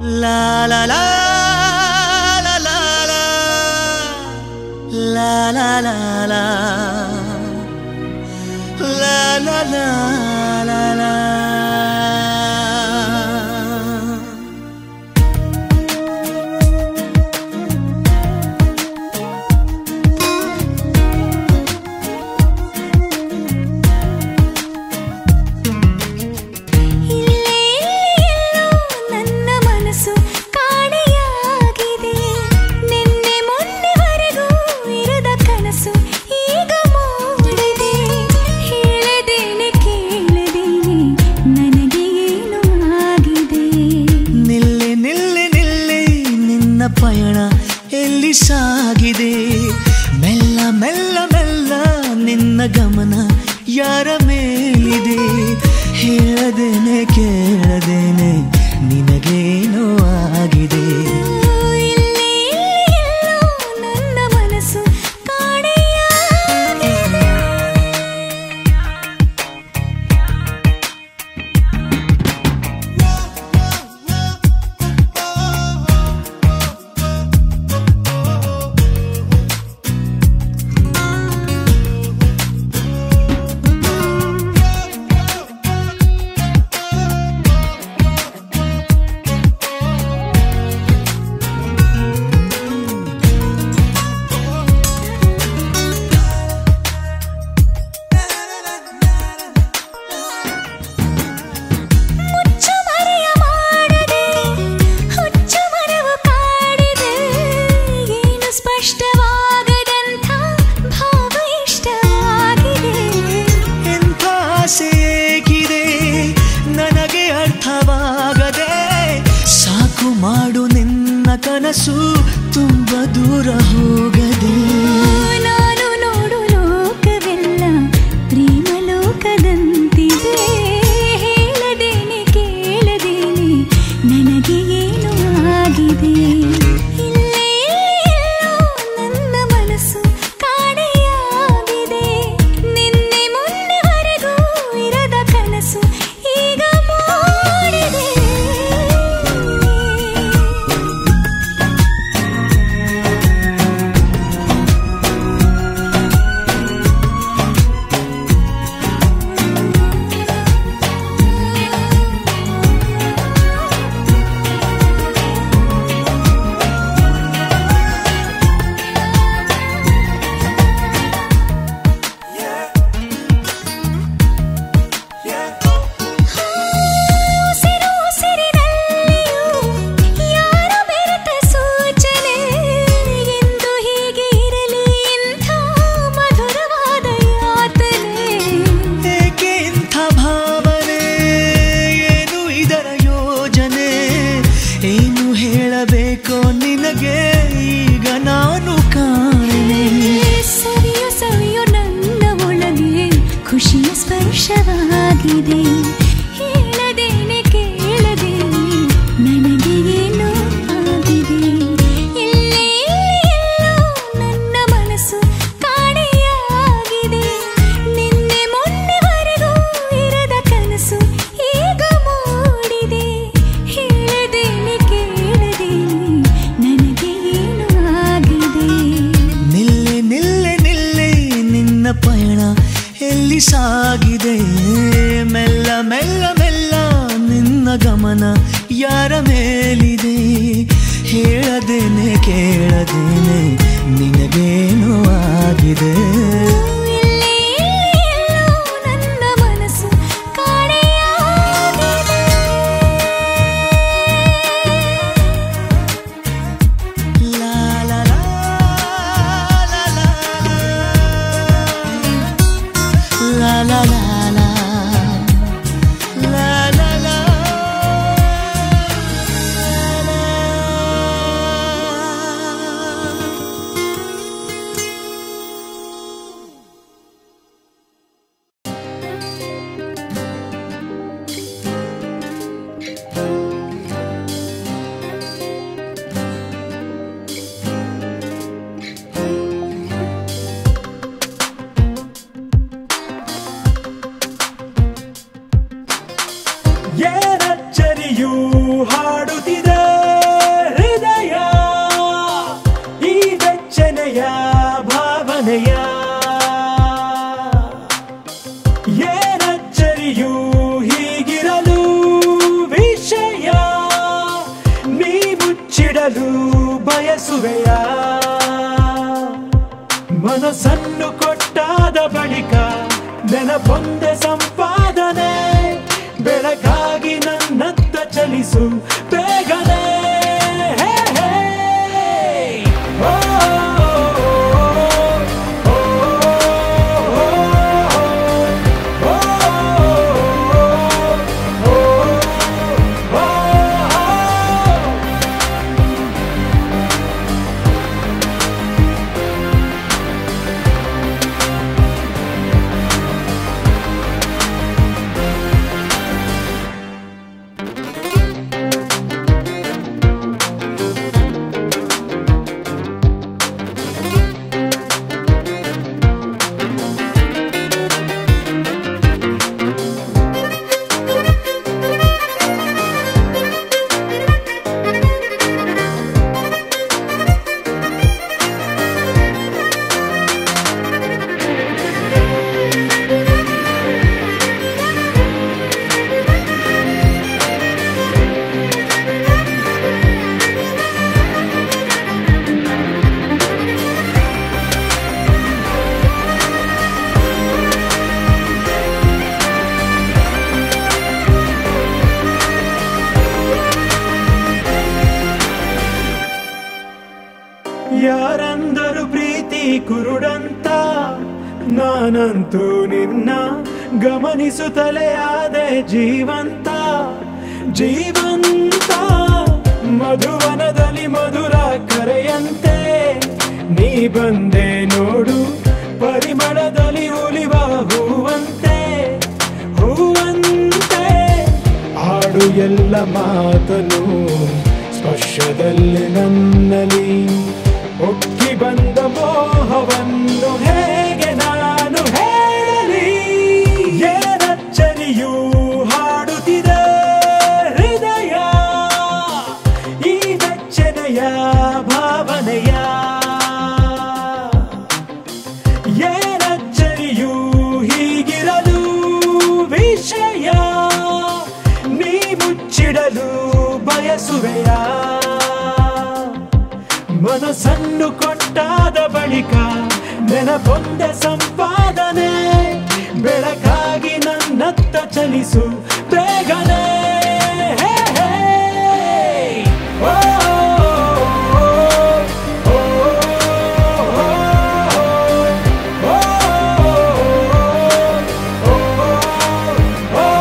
La la la la la la la la la la la la la la la ಇಲ್ಲೇ ಎಲ್ಲೋ ನನ್ನ ಮನಸ್ಸು ಕಾಣೆಯಾಗಿದೆ ನಿನ್ನೆ ಮೊನ್ನೆವರೆಗೂ ಇರದ ಕನಸು ಈಗ ಮೂಡಿದೆ ಹೇಳದೇನೆ ಕೇಳದೇನೆ ನನಗೆ ಏನು ಆಗಿದೆ ನಿಲ್ಲೆ ನಿಲ್ಲೆ ನಿಲ್ಲೆ ನಿನ್ನ ಪಯಣ ಎಲ್ಲಿ ಸಾಗಿದೆ ಮೆಲ್ಲ ಮೆಲ್ಲ ಮೆಲ್ಲ ನಿನ್ನ ಗಮನ ಯಾರ ಮೇಲಿದೆ ಹೇಳದೇನೆ ಕೇಳದೇನೆ ನಿನಗೇನೋ ಆಗಿದೆ ಇಲ್ಲೇ ಎಲ್ಲೋ ನನ್ನ ಮನಸ್ಸು ಕಾಣೆಯಾಗಿದೆ ಮುಚ್ಚು ಮರೆಯ ಮಾಡದೆ ಹುಚ್ಚು ಮರವು ಕಾಡಿದೆ ಏನು ಸ್ಪಷ್ಟವಾಗದಂಥ ಭಾವ ಇಷ್ಟವಾಗಿದೆ ಎಂಥ ಆಸೆ ಏಕಿದೆ ನನಗೆ ಅರ್ಥವಾಗದೆ ಸಾಕು ಮಾಡು ನಿನ್ನ ಕನಸು ತುಂಬ ದೂರ ಹೋಗದೆ ನಾನು ನೋಡು ಲೋಕವೆಲ್ಲ ಪ್ರೇಮ ಲೋಕದಂತಿದೆ ಹೇಳದೇನೆ ಕೇಳದೇನೆ ನನಗೆ ಏನು ಆಗಿದೆ ಇಲ್ಲೇ ಎಲ್ಲೋ ನನ್ನ ಮನಸ್ಸು ಕಾಣೆಯಾಗಿದೆ ನಿನ್ನೆ ಮೊನ್ನೆವರೆಗೂ ಇರದ ಕನಸು ಈಗ ಮೂಡಿದೆ ಮುಚ್ಚಿಡಲು ಬಯಸುವೆಯ ಮನಸ್ಸನ್ನು ಕೊಟ್ಟಾದ ಬಳಿಕ ನೆನಪೊಂದೆ ಸಂಪಾದನೆ ಬೆಳಕಾಗಿ ನನ್ನತ್ತ ಚಲಿಸು ಬೇಗನೆ ಹೇ, ಹೇ. ಓ, ಓ, ಓ, ಓ, ಓ, ಓ, ಓ. ಯಾರಂದರು ಪ್ರೀತಿ ಕುರುಡಂತ ನಾನಂತೂ ನಿನ್ನ ಗಮನಿಸುತ್ತಲೇ ಆದೆ ಜೀವಂತ ಜೀವಂತ ಮಧುವನದಲ್ಲಿ ಮಧುರ ಕರೆಯಂತೆ ನೀ ಬಂದೆ ನೋಡು ಪರಿಮಳದಲ್ಲಿ ಉಲಿವ ಹೂವಂತೆ ಹೂವಂತೆ ಹಾಡು ಎಲ್ಲ ಮಾತನು ಸ್ಪರ್ಶದಲ್ಲಿ ನನ್ನಲ್ಲಿ ಒಕ್ಕಿ ಬಂದ ಮೋಹವನ್ನು ಹೇಗೆ ನಾನು ಹೇಳಲಿ ಏನಚ್ಚರಿಯೂ ಹಾಡುತ್ತಿದೆ ಹೃದಯ ಈ ಬೆಚ್ಚನೆಯ ಭಾವನೆಯ ಏನಚ್ಚರಿಯೂ ಹೀಗಿರಲು ವಿಷಯ ನೀ ಮುಚ್ಚಿಡಲು ಬಯಸುವೆಯ ಮನಸ್ಸನ್ನು ಕೊಟ್ಟಾದ ಬಳಿಕ ನೆನಪೊಂದೆ ಸಂಪಾದನೆ ಬೆಳಕಾಗಿ ನನ್ನತ್ತ ಚಲಿಸು ಬೇಗನೆ ಹೇ, ಹೇ. ಓ, ಓ, ಓ, ಓ, ಓ, ಓ, ಓ, ಓ.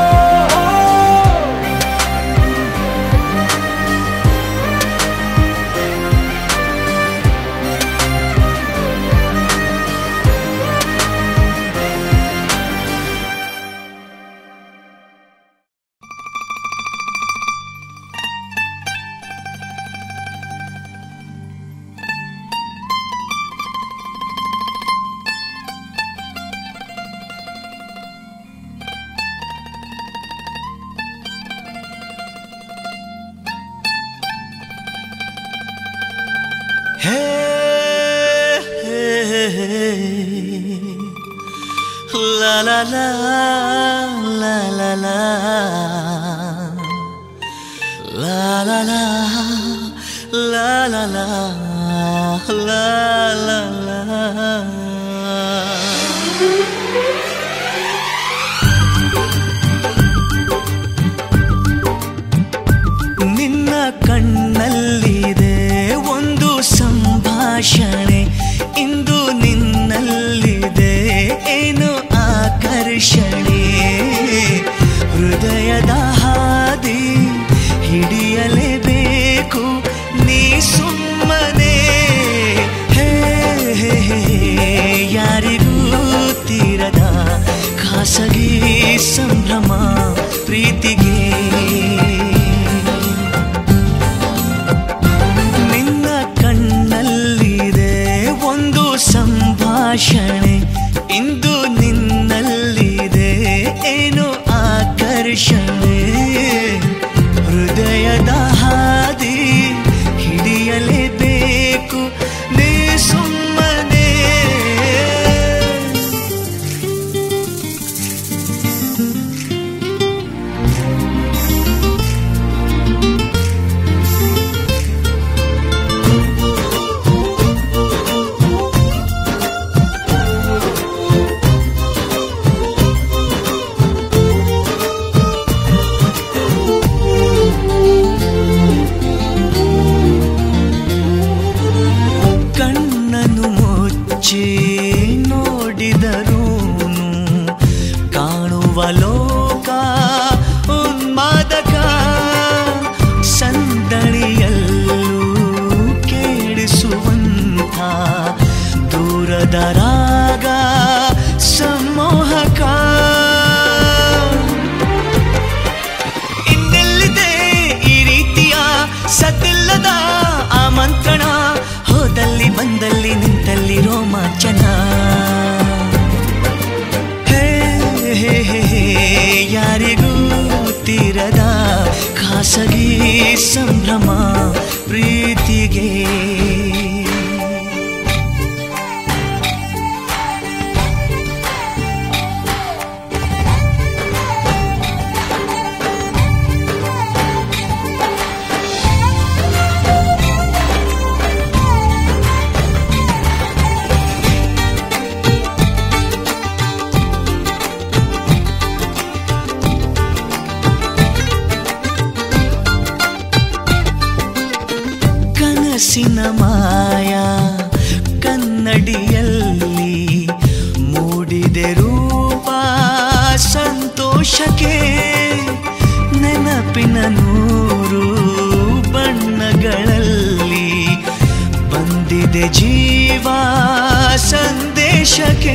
Hey, hey, hey. La la la la la la La la la la la la la la la ನಿನ್ನ ಕಣ್ಣಲ್ಲಿದೆ ಒಂದು ಸಂಭಾಷಣೆ ಇಂದು ನಿನ್ನಲ್ಲಿದೆ ಏನು ಆಕರ್ಷಣೆ ಹೃದಯದ ಹಾದಿ ಹಿಡಿಯಲೇಬೇಕು ನೀ ಸುಮ್ಮನೆ ಹೇ ಹೇ, ಹೇ, ಪ್ರೇಮದ ರಾಗ ಸಮ್ಮೋಹಕ ಇನ್ನೆಲ್ಲಿದೆ ಈ ರೀತಿಯ ಸದ್ದಿಲ್ಲದ ಆಮಂತ್ರಣ ಹೋದಲ್ಲಿ ಬಂದಲ್ಲಿ ನಿಂತಲ್ಲಿ ರೋಮಾಂಚನ ಹೇ ಹೇ ಹೇ ಹೇ, ಯಾರಿಗೂ ತೀರದ ಖಾಸಗಿ ಸಂಭ್ರಮ ಪ್ರೀತಿಗೆ ಕನಸಿನ ಮಾಯ ಕನ್ನಡಿಯಲ್ಲಿ ಮೂಡಿದೆ ರೂಪ ಸಂತೋಷಕ್ಕೆ ನೆನಪಿನ ನೂರು ಬಣ್ಣಗಳಲ್ಲಿ ಬಂದಿದೆ ಜೀವ ಸಂದೇಶಕ್ಕೆ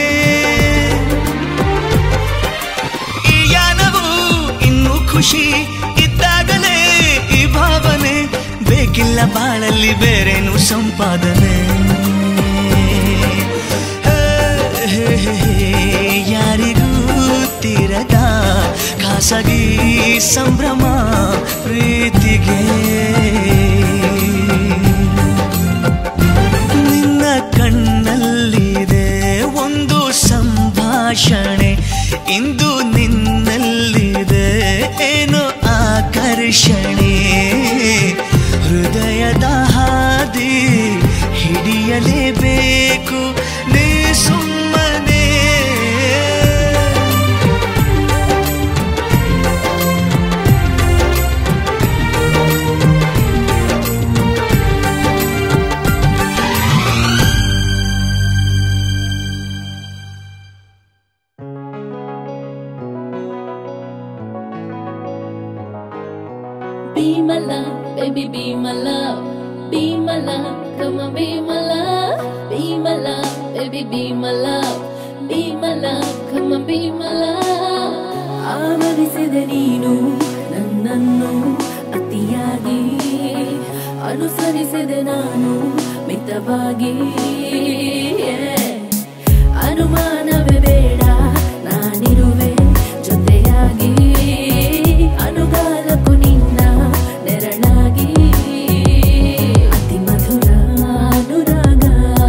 ಈ ಯಾನವು ಇನ್ನೂ ಖುಷಿ ಇದ್ದಾಗಲೇ ಈ ಭಾವನೆ ಬೇಕಿಲ್ಲ ಬಾಳಲ್ಲಿ ಬೇರೇನು ಸಂಪಾದನೆ ಹೇ, ಹೇ, ಹೇ, ಹೇ, ಯಾರಿಗೂ ತೀರದ ಖಾಸಗಿ ಸಂಭ್ರಮ ಪ್ರೀತಿಗೆ ನಿನ್ನ ಕಣ್ಣಲ್ಲಿದೆ ಒಂದು ಸಂಭಾಷಣೆ ಇಂದು ನಿನ್ನಲ್ಲಿದೆ ಏನೋ ಆಕರ್ಷಣೆ ಹೃದಯದ ಹಾದಿ ಹಿಡಿಯಲೇಬೇಕು ನೀ ಸುಮ್ಮನೆ Be my love, baby, be my love. Be my love, come on, be my love. Be my love, baby, be my love. Be my love, come on, be my love. ಆವರಿಸಿದೆ ನೀನು ನನ್ನನ್ನು ಅತಿಯಾಗಿ ಅನುಸರಿಸಿದೆ ನಾನು ಮಿತವಾಗಿ Yeah. ಅನುಮಾನವೇ ಬೇಡ ನಾನಿರುವೆ ಜೊತೆಯಾಗಿ ಅನುಗಾಲಕ್ಕೂ ನಿನ್ನ ನೆರಳಾಗಿ ಅತಿ ಮಧುರ ಅನುರಾಗ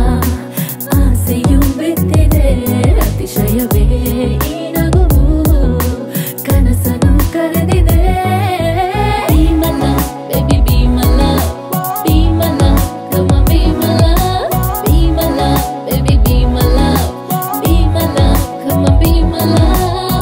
ಆಸೆಯು ಬೆತ್ತಿದೆ ಅತಿಶಯವೇ ಈ ನಗುವು ಕನಸನು ಕರೆದಿದೆ Be my love, baby, be my love. Be my love, come on, be my love. Be my love, baby, be my love. Be my love, come on, be my love.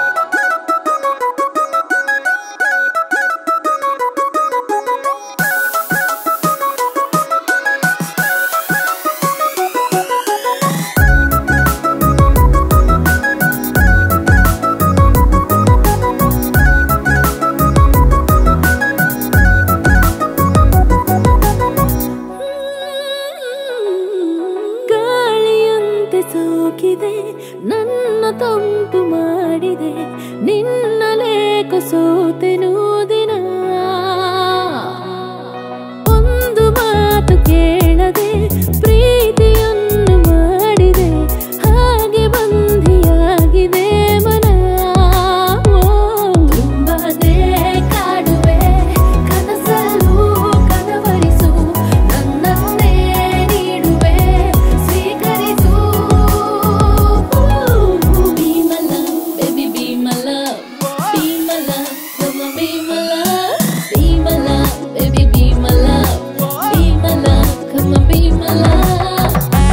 ಗಾಳಿಯಂತೆ ಸೋಕಿದೆ ನನ್ನ ತಂಪು ಮಾಡಿದೆ ನಿನ್ನಲೇಕ ಸೋತೆನು ದಿನ ಒಂದು ಮಾತು ಕೇಳದೆ ಪ್ರೀತಿಯನ್ನು ಮಾಡಿದೆ ಹಾಗೆ ಬಂಧಿಯಾಗಿದೆ ಮನ ತುಂಬದೆ ಕಾಡುವೆ ಕನಸಲ್ಲೂ ಕನವರಿಸು ನನ್ನನ್ನೇ ನೀಡುವೆ ಸ್ವೀಕರಿಸು Be my love, baby, be my love. Be my love, come on, be my love. Be my love, baby, be my love. Be my love, come on, be my love.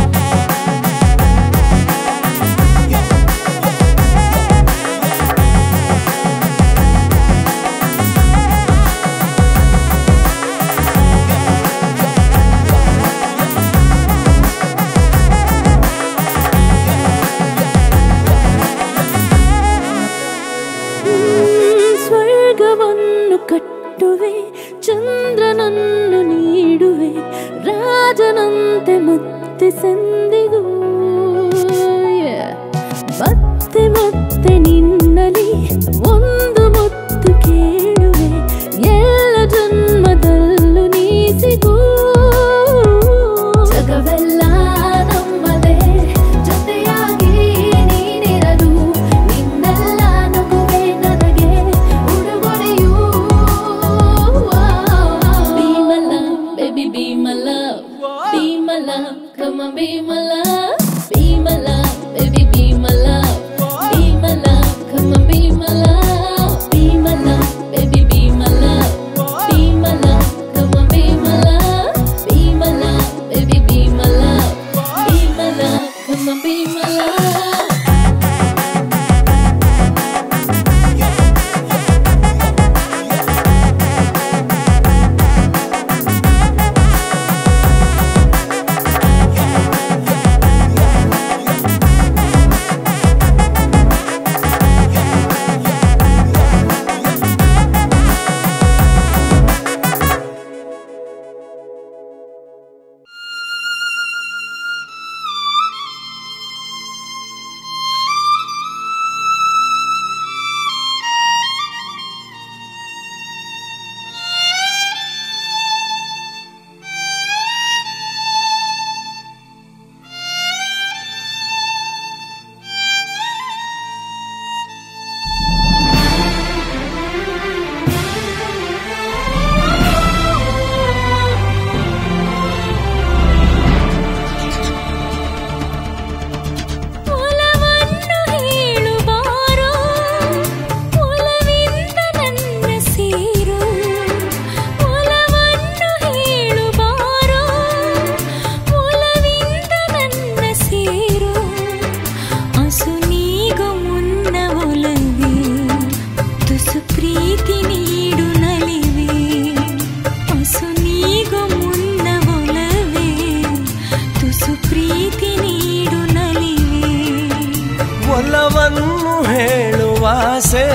ಸ್ವರ್ಗವನ್ನು ಕಟ್ಟುವೆ ಚಂದ್ರನನ್ನು ನೀಡುವೆ ರಾಜನಂತೆ ಮುತ್ತಿಸೆಂದಿಗೂ Come on, be my love, be my love, baby, be my love, be my love. Come on, be my love, be my love, baby, be my love, be my love. Come on, be my love, be my love, baby, be my love, be my love. Come on, be my love. ಒಲವನ್ನು ಹೇಳುವಾರೋ ಒಲವಿಂದ ನನ್ನ ಸೇರು ಒಲವನ್ನು ಹೇಳುವಾರೋ ಒಲವಿಂದ ನನ್ನ ಸೇರು ಅಸುನೀಗು ಮುನ್ನ ಒಲವೇ ತುಸು ಪ್ರೀತಿ ನೀಡು ನಲಿವೆ ಅಸುನೀಗು ಮುನ್ನ ಒಲವೇ ತುಸು ಪ್ರೀತಿ ನೀಡು ನಲಿವೆ ಒಲವನ್ನು ಹೇಳುವಾಸೆ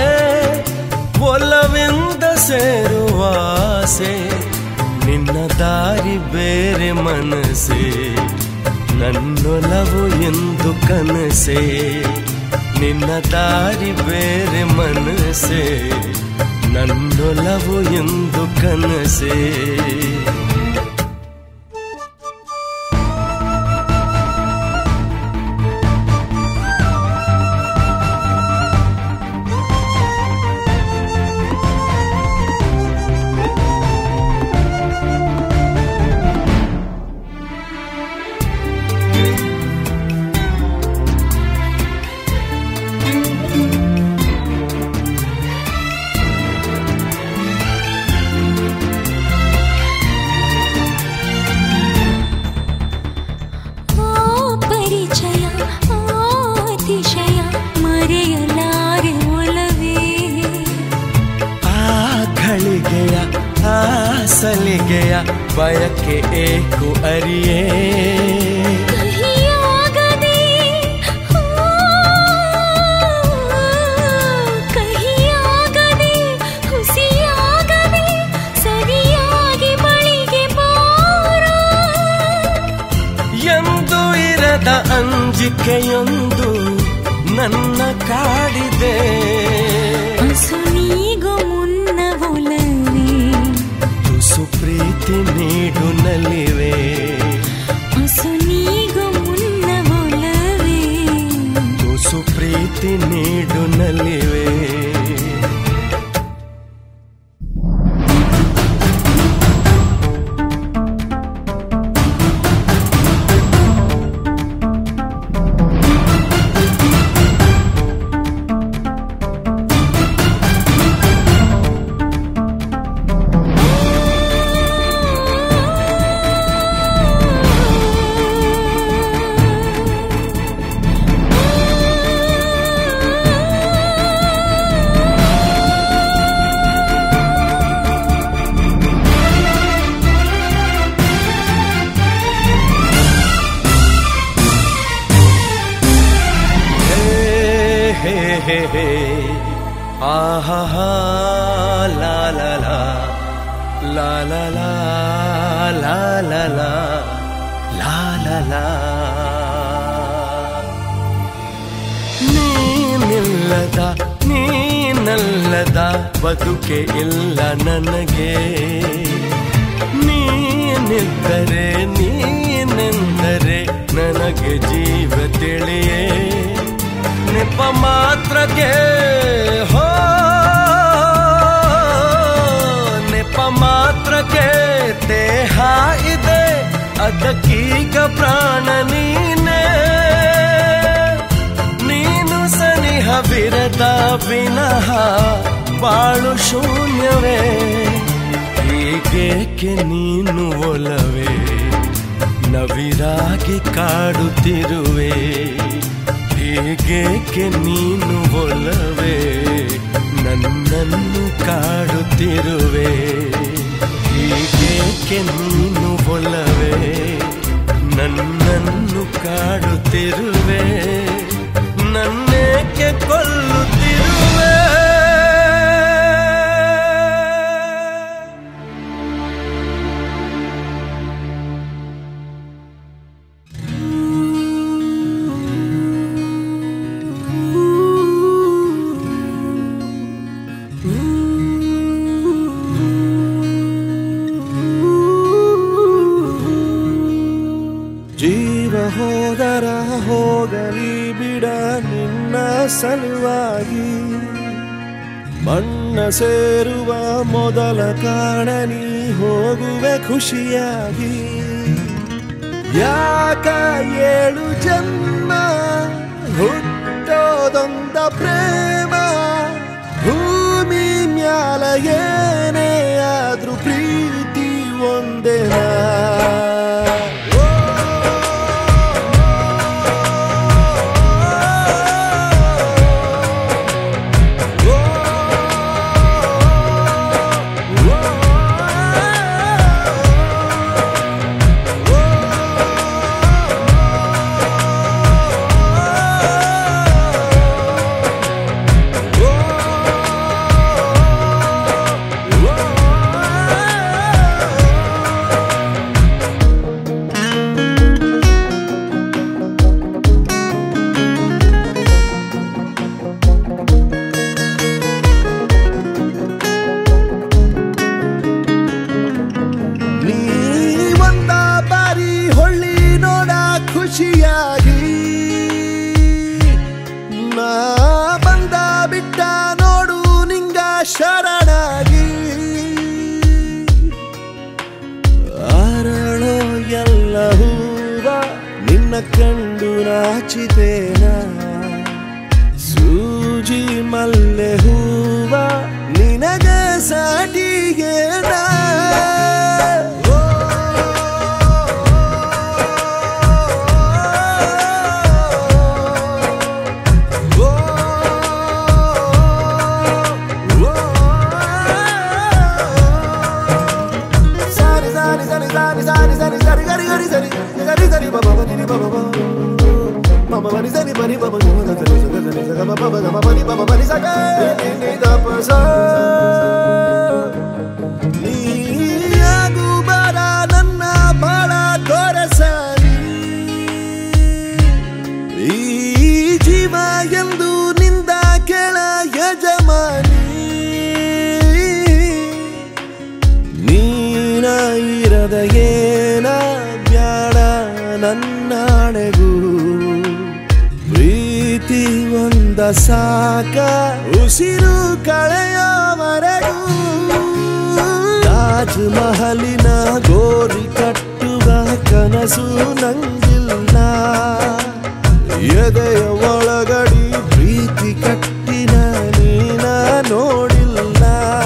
ಒಲವಿಂದ ಸೇರುವಾಸೆ ನಿನ್ನ ದಾರಿ ಬೇರೆ ಮನಸ್ಸೆ ನನ್ನೊಲವು ಎಂದು ಕನಸೆ ನಿನ್ನ ದಾರಿ ಬೇರೆ ಮನಸ್ಸೆ ನನ್ನೊಲವು ಎಂದು ಕನಸೆ ಆ ಪರಿಚಯ ಆ ಅತಿಶಯ ಮರೆಯಲಾರೆ ಒಲವೇ ಆ ಘಳಿಗೆಯ ಆ ಸಲಿಗೆಯ ಬಯಕೆ ಏಕು ಅರಿಯೇ ಕಹಿಯಾಗದೆ ಆ, ಕಹಿಯಾಗದೆ ಹುಸಿಯಾಗದೆ ಸರಿಯಾಗಿ ಬಳಿಗೆ ಬಾರೋ ಎಂದು ಇರದ ಅಂಜಿಕೆಯೊಂದು ನನ್ನ ಕಾಡಿದೆ ಅಸುನೀಗು ಮುನ್ನ ಒಲವೇ ತುಸು ಪ್ರೀತಿ ನೀಡು ನಲಿವೆ ಅಸುನೀಗು ಮುನ್ನ ಒಲವೇ ತುಸು ಪ್ರೀತಿ ನೀಡು ನಲಿವೆ ಹೇ ಹೇ ಹೇ ಹೇ ಆಹಾ ಲಾ ಲಾ ಲಾ ಲಾ ಲಾ ಲಾ ಲಾ ಲಾ ಲಾ ಲಾ ಲಾ ಲಾ ನೀನಿಲ್ಲದ ನೀನಲ್ಲದ ಬದುಕೆ ಇಲ್ಲ ನನಗೆ ನೀನಿದ್ದರೆ ನೀನೆಂದರೆ ನನಗೆ ಜೀವ ತಿಳಿಯೇ ನೆಪ ಮಾತ್ರಕ್ಕೆ ಹೋ ನೆಪ ಮಾತ್ರಕ್ಕೆ ದೇಹ ಇದೆ ಅದಕ್ಕೀಗ ಪ್ರಾಣ ನೀನೆ ನೀನು ಸನಿಹವಿರದ ವಿನಃ ಬಾಳು ಶೂನ್ಯವೇ ಹೀಗೇಕೆ ನೀನು ಒಲವೇ ನವಿರಾಗಿ ಕಾಡುತ್ತಿರುವೆ ಹೀಗೇಕೆ ನೀನು ಒಲವೇ ನನ್ನನ್ನು ಕಾಡುತ್ತಿರುವೆ ಹೀಗೇಕೆ ನೀನು ಒಲವೇ ನನ್ನನ್ನು ಕಾಡುತ್ತಿರುವೆ ನನ್ನೇಕೆ ಕೊಲ್ಲುತ್ತಿರುವೆ ಜೀವ ಹೋದರ ಹೋಗಲಿ ಬಿಡ ನಿನ್ನ ಸಲುವಾಗಿ ಮಣ್ಣ ಸೇರುವ ಮೊದಲ ಕಾಣನಿ ಹೋಗುವೆ ಖುಷಿಯಾಗಿ ಯಾಕ ಏಳು ಜನ್ಮ ಹುಟ್ಟೋದೊಂದ ಪ್ರೇಮ ಭೂಮಿ ಮ್ಯಾಲ ಏನೇ ಆದ್ರೂ ಪ್ರೀತಿ ಒಂದೇನಾ ನೀ ಒಂದ ಬಾರಿ ಹೊಳ್ಳಿ ನೋಡ ಖುಷಿಯಾಗಿ ನಾ ಬಂದ ಬಿಟ್ಟ ನೋಡು ನಿಂಗ ಶರಣಾಗಿ ಅರಳೋ ಎಲ್ಲ ಹೂವ ನಿನ್ನ ಕಂಡು ನಾಚಿತೇನ ಸೂಜಿ ಮಲ್ಲೆ ಹೂವ ನಿನಗ ಸಾಟಿಗೆ ನಾ Sari sari sari sari sari sari sari gari gari sari sari sari baba bani ni baba baba mama bani sari bani baba gama da sari sari sari sari baba baba gama bani baba bani saka ni ni da pasa ನೀ ಆಗು ಬಾರ ನನ್ನ ಬಾಳ ತೋರಸಾನಿ ಈ ಜೀವ ಎಂದು ನಿಂದ ಕೆಳ ಯಜಮಾನಿ ನೀನ ಇರದ ಏನ ಬ್ಯಾಡ ನನ್ನಾಣೆಗೂ ಪ್ರೀತಿ ಒಂದ ಸಾಕ ಉಸಿರು ಕಳೆಯವರೆಗೂ ತಾಜ್ ಮಹಲಿನ ಗೋರಿ ಕಟ್ಟುವ ಕನಸು ನಂಗಿಲ್ಲ ಎದೆಯ ಒಳಗಡಿ ಪ್ರೀತಿ ಕಟ್ಟಿನ ನೀನ ನೋಡಿಲ್ಲ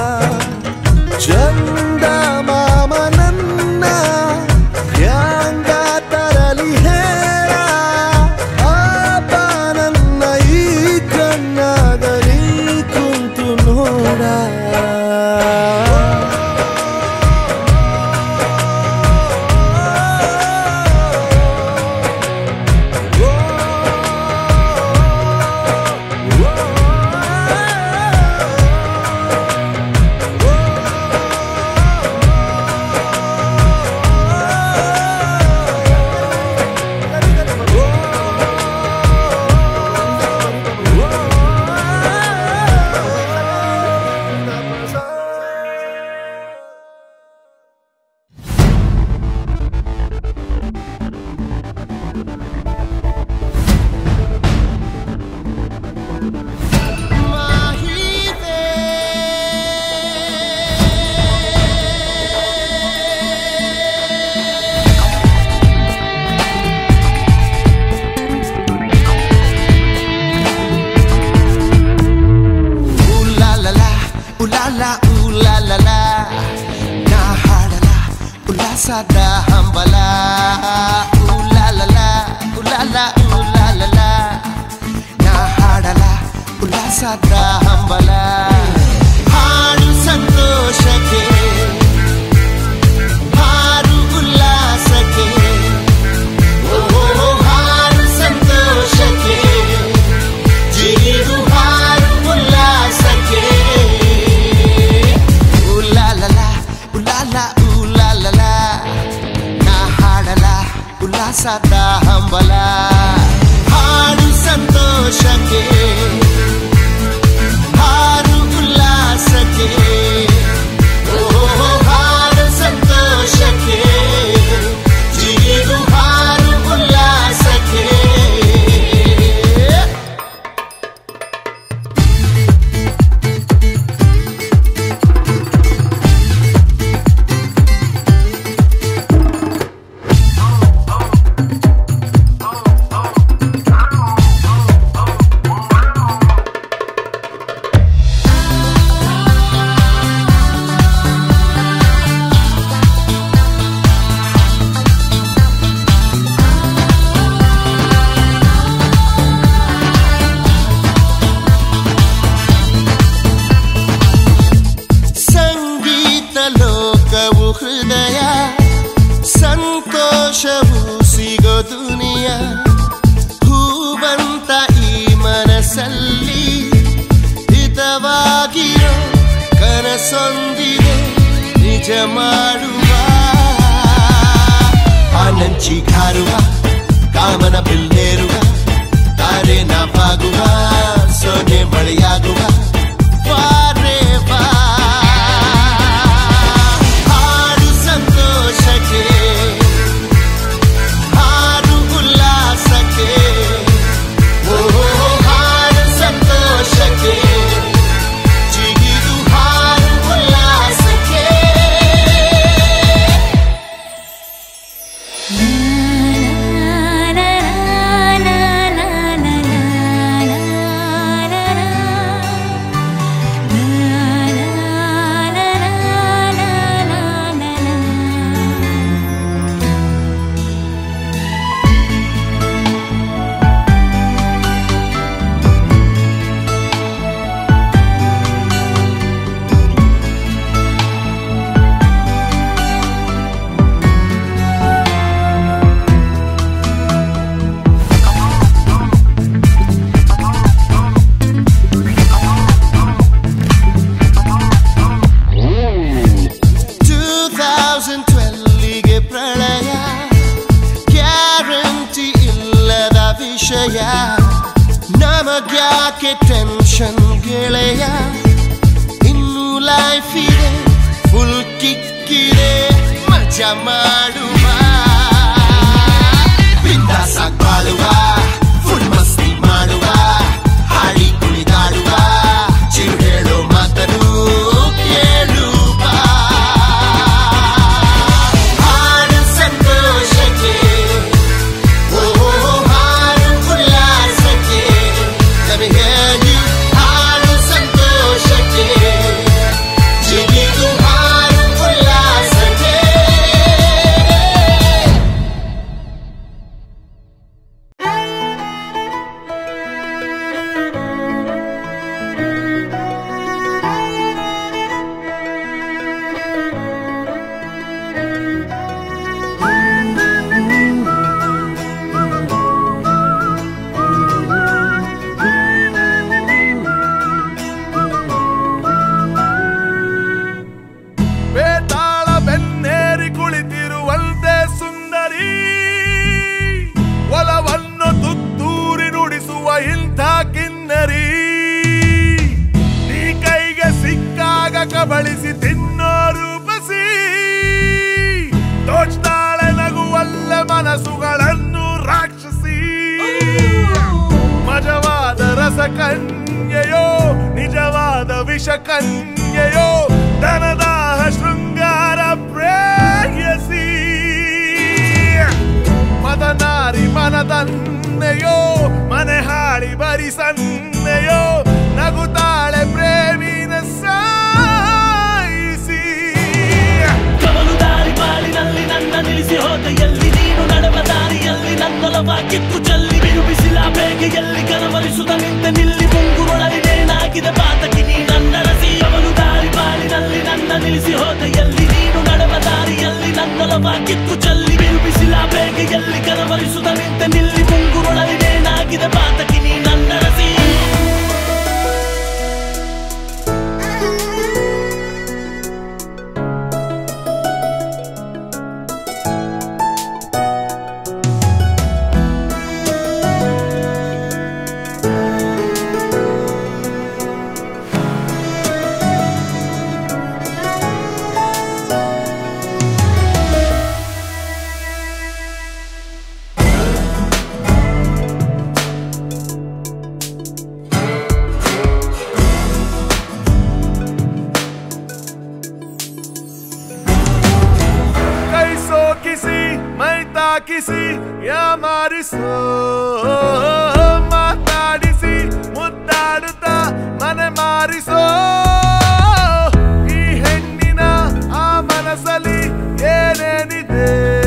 ಚಂದ ಮಾಮ ನನ್ನ ಹ್ಯಾಂಗ ತರಲಿ ಹೇಳ ಆಪ ನನ್ನ ಈ ಕಣ್ಣಾಗ ನೀ ಕುಂತು ನೋಡ ಉಲ್ಲಾಸದ ಹಂಬಲ ಉಲಾಲಲ ಉಲಾಲ ಉಲಾಲಲ ನಾ ಹಾಡಲ ಉಲ್ಲಾಸದ ಹಂಬಲ ಹಾಡು ಸಂತೋಷಕ್ಕೆ ಹಾರು ಉಲ್ಲಾಸಕ್ಕೆ ಓ ಹಾಡು ಸಂತೋಷಕ್ಕೆ ಜಿಗಿದು ಹಾರು ಉಲ್ಲಾಸಕ್ಕೆ ಉಲಾಲಲ ಉಲಾಲ ಉಲಾಲಲ ನಾ ಹಾಡಲ ಉಲ್ಲಾಸದ ಹಂಬಲ ಹಾಡು ಸಂತೋಷಕ್ಕೆ ಹಾರು ಉಲ್ಲಾಸಕ್ಕೆ ಓ ಹಾಡು ಸಂತೋಷಕ್ಕೆ ಜಿಗಿದು ಹಾರು ಉಲ್ಲಾಸಕ್ಕೆ ಸಂಗೀತ ಲೋಕವು ಹೃದಯ ಸಂತೋಷವು ಸಿಗೋ ದುನಿಯ ಹೂವಂತ ಈ ಮನಸ್ಸಲ್ಲಿ ಹಿತವಾಗಿರೋ ಕನಸೊಂದಿದೆ ನಿಜ ಮಾಡುವ ಆನಂಚಿ ಕಾರುವ ಕಾಮನ ಬಿಲ್ಲೇರುವ ತಾರೆ ನಾಪಾಗುವ ಸೊನೆ ಮಳೆಯಾಗುವ forever. ಹಾಡು ಸಂತೋಷಕ್ಕೆ ಹಾಡು ಉಲ್ಲಾಸಕ್ಕೆ ಓ ಹಾಡು ಸಂತೋಷಕ್ಕೆ ಜಿಗಿದು ಹಾಡು ಉಲ್ಲಾಸಕ್ಕೆ ಟೂ ತೌಸಂಡ್ ಟ್ವೆಲ್ಲಿಗೆ ಪ್ರಳಯ ಗ್ಯಾರಂಟಿ ಇಲ್ಲದ ವಿಷಯ ನಮಗ್ಯಾಕೆ ಟೆನ್ಷನ್ ಗೆಳೆಯ ಇನ್ನು ಲೈಫ್ ಇದೆ ಫುಲ್ ಕಿಕ್ಕಿದೆ ಮಜಾ ಮಾಡುವ ಬಿಂದಾಸ ಬಾಳುವ ಫುಲ್ ಮಸ್ತಿ ಮಾಡುವ ಹಾಡಿ ಕುಣಿದಾಡುವ ಚಿರು ಹೇಳೋ ಮಾತನು ಕೇಳುವ ಹಾಡು ಸಂತೋಷಕ್ಕೆ ಓ ಹಾಡು ಉಲ್ಲಾಸಕ್ಕೆ Let me hear you ಹಾಡು ಸಂತೋಷಕ್ಕೆ ಜಿಗಿದು ಹಾಡು ಉಲ್ಲಾಸಕ್ಕೆ ಬೇತಾಳ ಬೆನ್ನೇರಿ ಕುಳಿತಿರುವಂತೆ ಸುಂದರಿ ಒಲವನ್ನು ತುತ್ತೂರಿ ನುಡಿಸುವ ಇಂಥ ಕಿನ್ನರಿ ನೀ ಕೈಗೆ ಸಿಕ್ಕಾಗ ಕಬಳಿಸಿ ತಿನ್ನೋ ರೂಪಸಿ ದೋಚ್ತಾಳೆ ನಗುವಲ್ಲ ಮನಸ್ಸುಗಳನ್ನು ರಾಕ್ಷಸಿ ಮಜವಾದ ರಸ ಕನ್ಯೆಯೋ ನಿಜವಾದ ವಿಷ ಕನ್ಯೆಯೋ ದನದಾಹ ಶೃಂಗಾರ ಪ್ರೇಯಸಿ ಮದನಾರಿ ಮನದನ್ನೆಯೋ ಮನೆ ಹಾಳಿ ಬರಿ ಸನ್ನೆಯೋ ನಗುತ್ತಾಳೆ ಪ್ರೇಮಿನ ಸಾಯಿಸಿ ಕವಲು ದಾರಿ ಬಾಳಿನಲ್ಲಿ ಕಿತ್ತು ಚೆಲ್ಲಿ ಬಿರುಬಿಸಿಲ ಬೇಗೆಯಲ್ಲಿ ಕನವರಿಸುತ್ತ ನಿಂತ ನಿಲ್ಲಿ ಮುಂಗುರೊಳಲಿನೇನಾಗಿದೆ ಪಾತಕಿ ನೀ ನನ್ನ ರಸಿ ಅವನು ದಾರಿ ಬಾಳಿನಲ್ಲಿ ನನ್ನ ನಿಲ್ಲಿಸಿ ಹೋದ ಎಲ್ಲಿ ನೀನು ನಡೆವ ದಾರಿಯಲ್ಲಿ ನನ್ನೊಲವ ಕಿತ್ತು ಚೆಲ್ಲಿ ಬಿರುಬಿಸಿಲ ಬೇಗೆಯಲ್ಲಿ ಕನವರಿಸುತ್ತ ನಿಂತ ನಿಲ್ಲಿ ಮುಂಗುರೊಳಲಿನೇನಾಗಿದೆ ಪಾತಕಿ ನೀ ನನ್ನ ರಸಿ ಕೈ ಸೋಕಿಸಿ ಮೈ ತಾಕಿಸಿ ಯಾಮಾರಿಸೋ ಮಾತಾಡಿಸಿ ಮುದ್ದಾಡುತ್ತ ಮನೆ ಮಾರಿಸೋ ಈ ಹೆಣ್ಣಿನ ಆ ಮನಸ್ಸಲ್ಲಿ ಏನೇನಿದೆ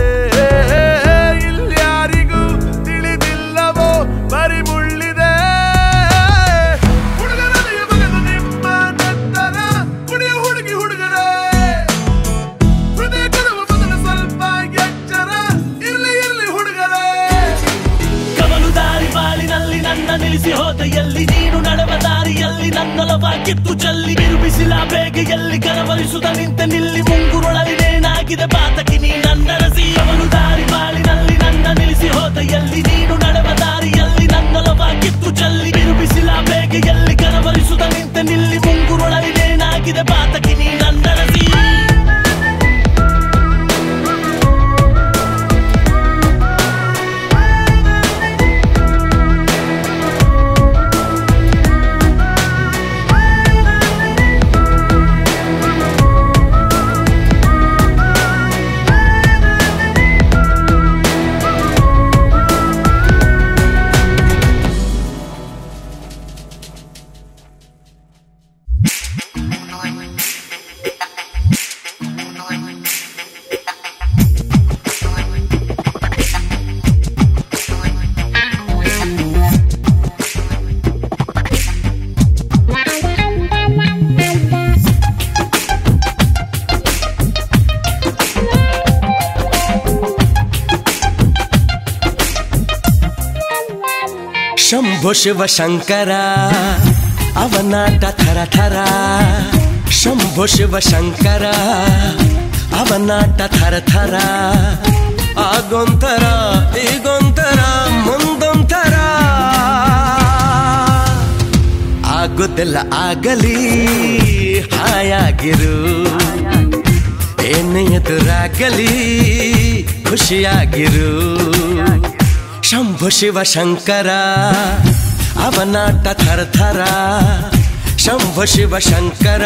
ಇಲ್ಯಾರಿಗೂ ತಿಳಿದಿಲ್ಲವೋ ಬರಿ ಮುಳ್ಳಿದೆ ಹುಡುಗರಲ್ಲಿ ಮಗನು ನಿಮ್ಮ ನೆತ್ತರ ಕುಡಿಯ ಹುಡುಗಿ ಹುಡುಗರೇ ಹೃದಯ ಕರವ ಮೊದಲು ಸ್ವಲ್ಪ ಎಚ್ಚರ ಇರ್ಲಿ ಇರ್ಲಿ ಹುಡುಗರೇ ಕವಲು ದಾರಿ ಬಾಳಿನಲ್ಲಿ ನನ್ನ ನಿಲ್ಲಿಸಿ ಹೋದ ಎಲ್ಲಿ ನೀನು ನಡೆವ ದಾರಿಯಲ್ಲಿ ನನ್ನೊಲವ ಕಿತ್ತು ಚೆಲ್ಲಿ ಬಿರುಬಿಸಿಲ ಬೇಗೆಯಲ್ಲಿ ಕನವರಿಸುತ್ತ ನಿಂತ ನಿಲ್ಲಿ ಮುಂಗುರೊಳಲಿನೇನಾಗಿದೆ ಪಾತಕಿ ನೀ ನನ್ನ ರಸಿ ಅವನು ದಾರಿ ಬಾಳಿನಲ್ಲಿ ನನ್ನ ನಿಲ್ಲಿಸಿ ಹೋದ ಎಲ್ಲಿ ನೀನು ನಡೆವ ದಾರಿಯಲ್ಲಿ ನನ್ನೊಲವ ಕಿತ್ತು ಚೆಲ್ಲಿ ಬಿರುಬಿಸಿಲ ಬೇಗೆಯಲ್ಲಿ ಕನವರಿಸುತ್ತ ನಿಂತ ನಿಲ್ಲಿ ಮುಂಗುರೊಳಲಿನೇನಾಗಿದೆ ಪಾತಕಿ ನೀ ನನ್ನ ರಸಿ ಶಂಭು ಶಿವ ಶಂಕರ ಅವನಾಟ ಥರ ಥರ ಶಂಭು ಶಿವ ಶಂಕರ ಅವನಾಟ ಥರ ಥರ ಆಗೊಂಥರ ಈಗೊಂಥರ ಮುಂದೊಂಥರ ಆಗುತ್ತಿಲ್ಲ ಆಗಲಿ ಹಾಯಾಗಿರು ಏನು ಎದುರಾಗಲಿ ಖುಷಿಯಾಗಿರು ಶಂಭು ಶಿವ ಶಂಕರ ಅವನಾಟ ಥರ ಥರ ಶಂಭು ಶಿವ ಶಂಕರ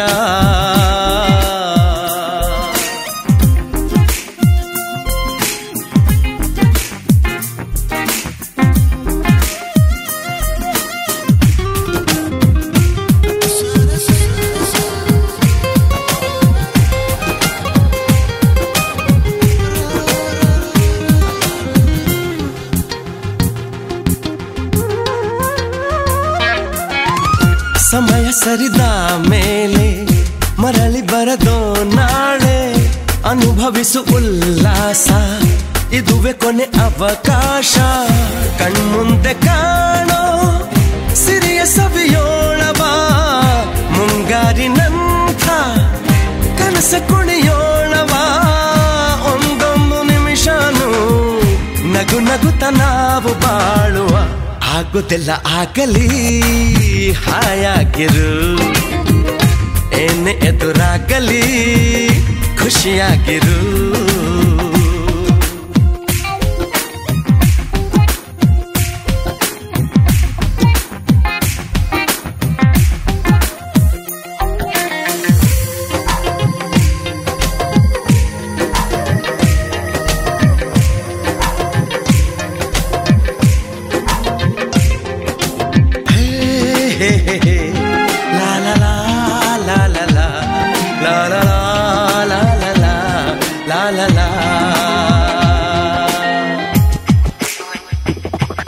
ಸಮಯ ಸರಿದ ಮೇಲೆ ಮರಳಿ ಬರದೋ ನಾಳೆ ಅನುಭವಿಸು ಉಲ್ಲಾಸ ಇದುವೆ ಕೊನೆ ಅವಕಾಶ ಕಣ್ಮುಂದೆ ಕಾಣೋ ಸಿರಿಯ ಸವಿಯೋಳವ ಮುಂಗಾರಿನಂಥ ಕನಸ ಕುಣಿಯೋಳವ ಒಂದೊಂದು ನಿಮಿಷನೂ ನಗು ನಗುತ್ತ ನಾವು ಬಾಳುವ ಆಗುತ್ತಿಲ್ಲ ಆಗಲಿ ಹಾಯಾಗಿರು ಏನೇ ಎದುರಾಗಲಿ ಖುಷಿಯಾಗಿರು ಹೇ, ಹೇ, ಹೇ, ಹೇ. ಲಾ ಲಾ ಲಾ ಲಾ ಲಾ ಲಾ. ಲಾ ಲಾ ಲಾ ಲಾ ಲಾ ಲಾ. ಲಾ ಲಾ ಲಾ.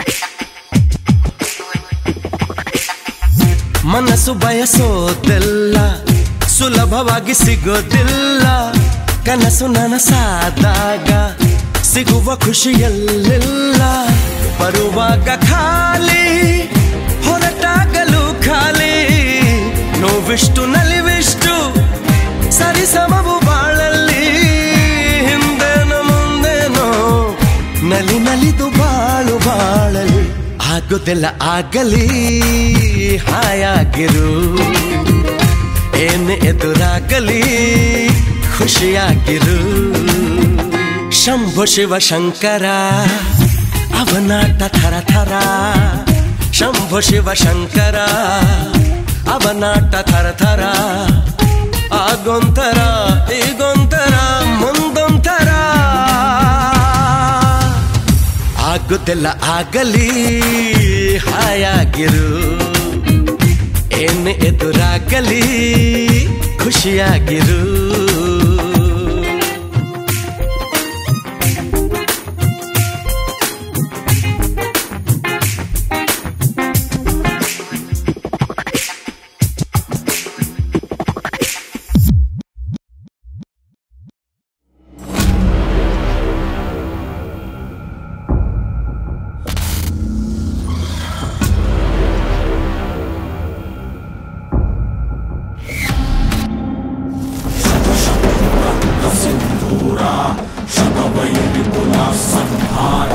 ಮನಸ್ಸು ಬಯಸೋದೆಲ್ಲ ಸುಲಭವಾಗಿ ಸಿಗೋದಿಲ್ಲ ಕನಸು ನನಸಾದಾಗ ಸಿಗುವ ಖುಷಿಯಲ್ಲೆಲ್ಲ ಬರುವಾಗ ಖಾಲಿ ಹೊರಟಾಗಲು ಖಾಲಿ ನೋವಿಷ್ಟು ನಲಿವಿಷ್ಟು ಸರಿಸಮವು ಬಾಳಲ್ಲಿ ಹಿಂದೇನು ಮುಂದೇನೋ ನಲಿ ನಲಿದು ಬಾಳು ಬಾಳಲಿ ಆಗುದೆಲ್ಲ ಆಗಲಿ ಹಾಯಾಗಿರು ಏನು ಎದುರಾಗಲಿ ಖುಷಿಯಾಗಿರು ಶಂಭು ಶಿವ ಶಂಕರ ಅವನಾಟ ಥರ ಥರ ಶಂಭು ಶಿವ ಶಂಕರ ಅವನಾಟ ಥರ ಥರ ಆಗೊಂತರ ಈಗೊಂತರ ಮುಂದೊಂತರ ಆಗುದೆಲ್ಲ ಆಗಲಿ ಹಾಯಾಗಿರು ಏನು ಎದುರಾಗಲಿ ಖುಷಿಯಾಗಿರು ಶತವೈರಿ ಪುನಃ ಸಂಹಾರ